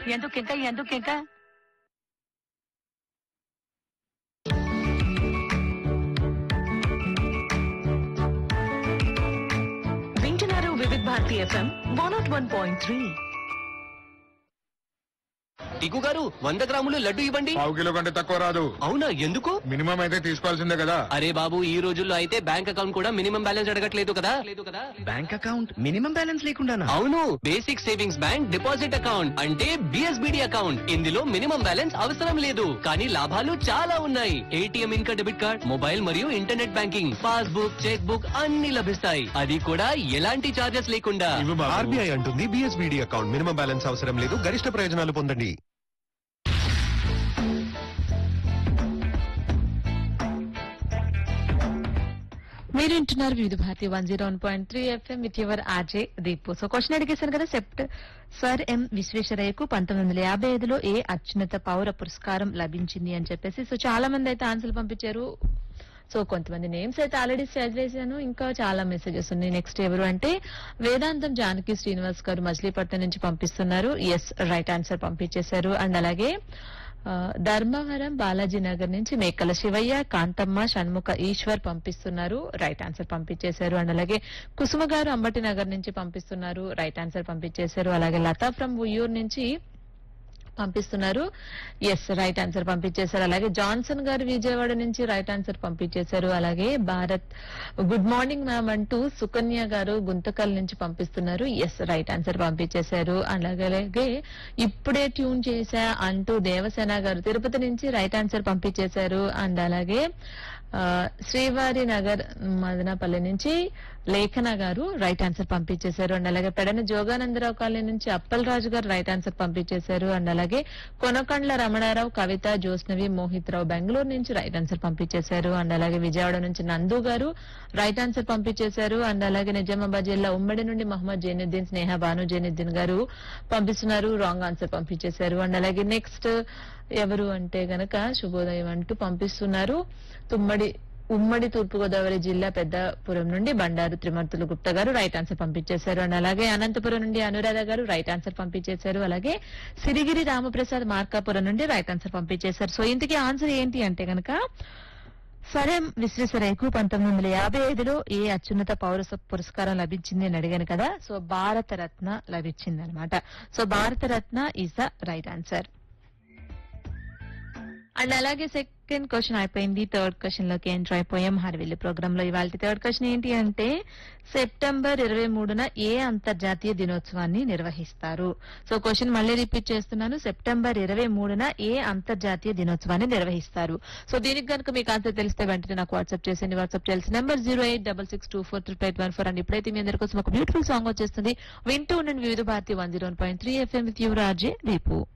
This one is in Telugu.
ఎందుకు ఇంకా ఎందుకు ఇంకా వింటున్నారు Vividh Bharati FM one naught one point three Tiku గారు వంద గ్రాములు లడ్డు ఇవ్వండి పావు కిలో కంటే తక్కువ రాదు అవునా ఎందుకు మినిమం అయితే తీసుకోవాల్సిందే కదా అరే బాబు ఈ రోజుల్లో అయితే బ్యాంక్ అకౌంట్ కూడా మినిమం బ్యాలెన్స్ అడగట్లేదు కదా లేదు కదా బ్యాంక్ అకౌంట్ మినిమం బ్యాలెన్స్ లేకుండానా అవును basic savings bank deposit account అంటే బిఎస్బిడి అకౌంట్ ఇందులో మినిమం బ్యాలెన్స్ అవసరం లేదు కానీ లాభాలు చాలా ఉన్నాయి ఏటీఎం ఇంకా డెబిట్ కార్డ్ మొబైల్ మరియు internet banking passbook cheque book అన్ని లభిస్తాయి అది కూడా ఎలాంటి చార్జెస్ లేకుండా ఇవ్వు బాబు. ఆర్బీఐ అంటుంది బిఎస్బిడి అకౌంట్ మినిమం బ్యాలెన్స్ అవసరం లేదు గరిష్ట ప్రయోజనాలు పొందండి మీరు వింటున్నారు Vividh Bharati one zero one point three FM with your RJ Deepu so question అడిగేశాను కదా సెప్ట్ సర్ ఎం విశ్వేశ్వరయ్యకు పంతొమ్మిది వందల యాభై ఐదులో ఏ అత్యున్నత పౌర పురస్కారం లభించింది అని చెప్పేసి సో చాలా మంది అయితే ఆన్సర్లు పంపించారు సో కొంతమంది నేమ్స్ అయితే ఆల్రెడీ సెలెక్ట్ చేశాను ఇంకా చాలా మెసేజెస్ ఉన్నాయి నెక్స్ట్ ఎవరు అంటే వేదాంతం జానకి శ్రీనివాస్ గారు మచిలీపట్నం నుంచి పంపిస్తున్నారు ఎస్ రైట్ ఆన్సర్ పంపించేశారు అండ్ అలాగే ఆ, ధర్మవరం బాలాజీ నగర్ నుంచి మేకల శివయ్య కాంతమ్మ షణ్ముఖ ఈశ్వర్ పంపిస్తున్నారు రైట్ ఆన్సర్ పంపించేశారు అండ్ అలాగే కుసుమ గారు అంబటి నగర్ నుంచి పంపిస్తున్నారు రైట్ ఆన్సర్ పంపించేశారు అలాగే లతా ఫ్రమ్ ఉయ్యూరు నుంచి పంపిస్తున్నారు ఎస్ రైట్ ఆన్సర్ పంపించేశారు అలాగే జాన్సన్ గారు విజయవాడ నుంచి రైట్ ఆన్సర్ పంపించేశారు అలాగే భారత్ గుడ్ మార్నింగ్ మ్యామ్ అంటూ సుకన్య గారు గుంతకల్ నుంచి పంపిస్తున్నారు ఎస్ రైట్ ఆన్సర్ పంపించేశారు అలాగే అలాగే ఇప్పుడే ట్యూన్ చేశా అంటూ దేవసేన గారు తిరుపతి నుంచి రైట్ ఆన్సర్ పంపించేశారు అండ్ అలాగే ఆ, శ్రీవారి నగర్ మదనపల్లి నుంచి లేఖన గారు రైట్ ఆన్సర్ పంపించేశారు అండ్ అలాగే పెడన జోగానందరావు కాలనీ నుంచి అప్పలరాజు గారు రైట్ ఆన్సర్ పంపించేశారు అండ్ అలాగే కొనకండ్ల రమణారావు కవిత జోస్నవి మోహిత్ రావు బెంగళూరు నుంచి రైట్ ఆన్సర్ పంపించేశారు అండ్ అలాగే విజయవాడ నుంచి నందు గారు రైట్ ఆన్సర్ పంపించేశారు అండ్ అలాగే నిజామాబాద్ జిల్లా ఉమ్మడి నుండి మహమ్మద్ జైనుద్దీన్ స్నేహ భాను జైనుద్దీన్ గారు పంపిస్తున్నారు రాంగ్ ఆన్సర్ పంపించేశారు అండ్ అలాగే నెక్స్ట్ ఎవరు అంటే గనక శుభోదయం అంటూ పంపిస్తున్నారు తుమ్మడి ఉమ్మడి తూర్పుగోదావరి జిల్లా పెద్దపురం నుండి బండారు త్రిమూర్తులు గుప్తా గారు రైట్ ఆన్సర్ పంపించేశారు అండ్ అలాగే అనంతపురం నుండి అనురాధ గారు రైట్ ఆన్సర్ పంపించేశారు అలాగే సిరిగిరి రామప్రసాద్ మార్కాపురం నుండి రైట్ ఆన్సర్ పంపించేశారు సో ఇంతకీ ఆన్సర్ ఏంటి అంటే గనక సరే విశ్వేశ్వరయ్యకు పంతొమ్మిది వందల యాభై ఐదులో ఏ అత్యున్నత పౌర పురస్కారం లభించింది అని అడిగాను కదా సో భారత రత్న లభించింది అనమాట so Bharat Ratna is the right answer and అలాగే సెకండ్ క్వశ్చన్ అయిపోయింది థర్డ్ క్వశ్చన్ లోకి ఎంటర్ అయిపోయాం హరివిల్లు ప్రోగ్రామ్ లో ఇవాళ థర్డ్ క్వశ్చన్ ఏంటి అంటే సెప్టెంబర్ ఇరవై మూడున ఏ అంతర్జాతీయ దినోత్సవాన్ని నిర్వహిస్తారు సో క్వశ్చన్ మళ్ళీ రిపీట్ చేస్తున్నాను సెప్టెంబర్ ఇరవై మూడున ఏ అంతర్జాతీయ దినోత్సవాన్ని నిర్వహిస్తారు సో దీనికి కనుక మీకు ఆన్సర్ తెలిస్తే వెంటనే నాకు వాట్సాప్ చేసేయండి వాట్సాప్ చేయాల్సిన number zero eight double six two four triple eight one four and ఇప్పుడైతే మీ అందరి కోసం ఒక బ్యూటిఫుల్ సాంగ్ వచ్చేస్తుంది వింటూ ఉండండి Vividh Bharati one zero point three FM with your RJ Deepu